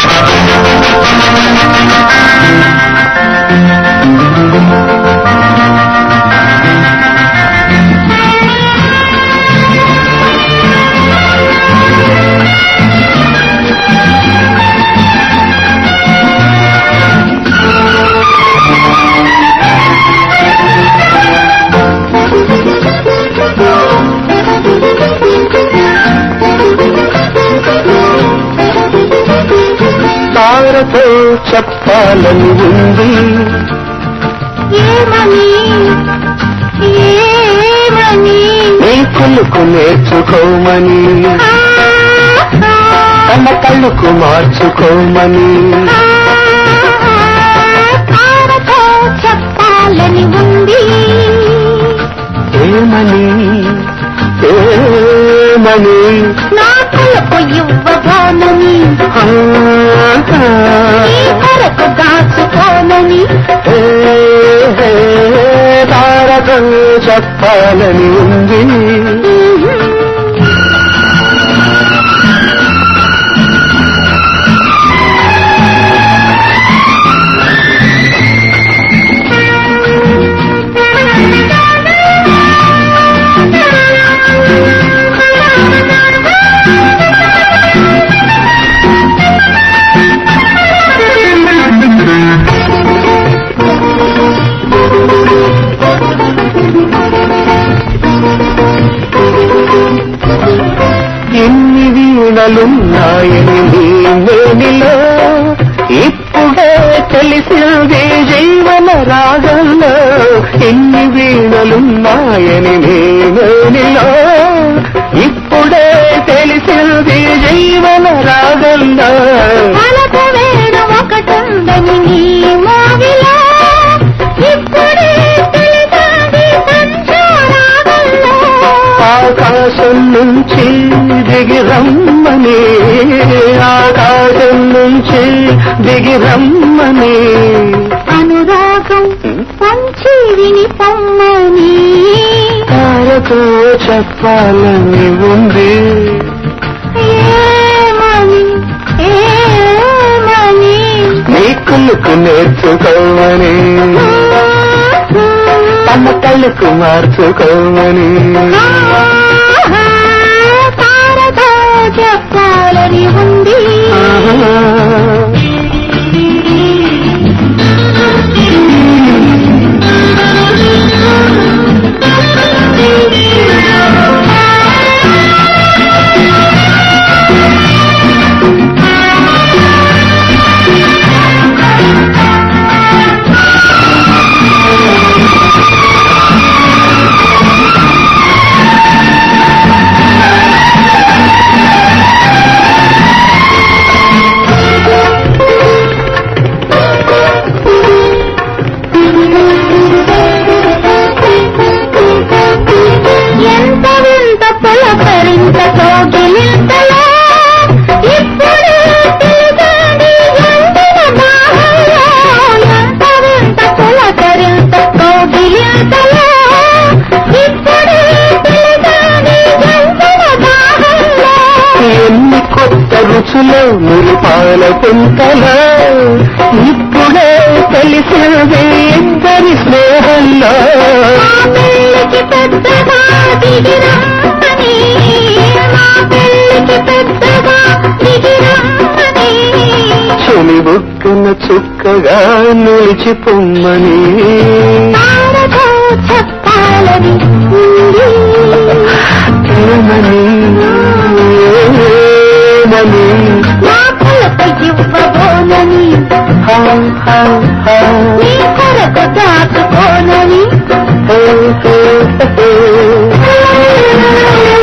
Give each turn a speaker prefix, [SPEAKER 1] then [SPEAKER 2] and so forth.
[SPEAKER 1] తారతో చెప్పాలని ఉంది
[SPEAKER 2] ఏమని ఏమని
[SPEAKER 1] నీ కులుకు నేర్చుకోమని తన కళ్ళకు మార్చుకోమని
[SPEAKER 2] తారతో చెప్పాలని ఉంది
[SPEAKER 1] ఏమని ఏమని
[SPEAKER 2] నా కలకు ఇవ్వబోనని
[SPEAKER 1] ఆ,
[SPEAKER 2] నీ కొరకు దాచుకోనని
[SPEAKER 1] ఏ, ఏ, తారతో చెప్పాలని ఉంది ఎన్ని వీణలున్నాయని నీ మేనిలో ఇప్పుడే తెలిసింది జీవన రాగంలో ఎన్ని వీణలున్నాయని నీ మేనిలో ఇప్పుడే తెలిసింది జీవన రాగంలో
[SPEAKER 2] మనకు వేణు ఒకటుందని నీ మోవిలో ఇప్పుడే తెలిసింది సంచారాగంలో
[SPEAKER 1] ఆకాశం నుంచి దిగి రమ్మని ఆకాశం నుంచి దిగి రమ్మని
[SPEAKER 2] అనురాగం పంచి విని పొమ్మని
[SPEAKER 1] తారతో చెప్పాలని ఉంది
[SPEAKER 2] ఏమని ఏమని
[SPEAKER 1] నీ కులుకు నేర్చుకోమని తమ కళ్ళకు మార్చుకోమని
[SPEAKER 2] తారతో చెప్పాలని ఉంది ఎంత వింత పులకరింత కోగిలింతలో ఇప్పుడు తెలిసింది ఎండిన దాహంలో ఎంత వింత పులకరింత కోగిలింతలో ఇప్పుడు తెలిసింది ఎండిన దాహంలో
[SPEAKER 1] ఎన్ని కొత్త రుచులు మురిపాల పుంతలో ఇప్పుడే తెలిసింది ఇద్దరి స్నేహంలో
[SPEAKER 2] మా పెళ్ళికి పెద్దగా దిగిరమ్మని మా పెళ్ళికి పెద్దగా దిగిరమ్మని
[SPEAKER 1] చెలి బుక్కన చుక్కగా నిలిచిపోమ్మని
[SPEAKER 2] తారతో చెప్పాలని ఉంది
[SPEAKER 1] ఏమని ఏమని
[SPEAKER 2] నా కొలకు ఇవ్వబోనని
[SPEAKER 1] హా, హా, హా.
[SPEAKER 2] నీ కొరకు దాచుకోనని
[SPEAKER 1] హే, హే, హే.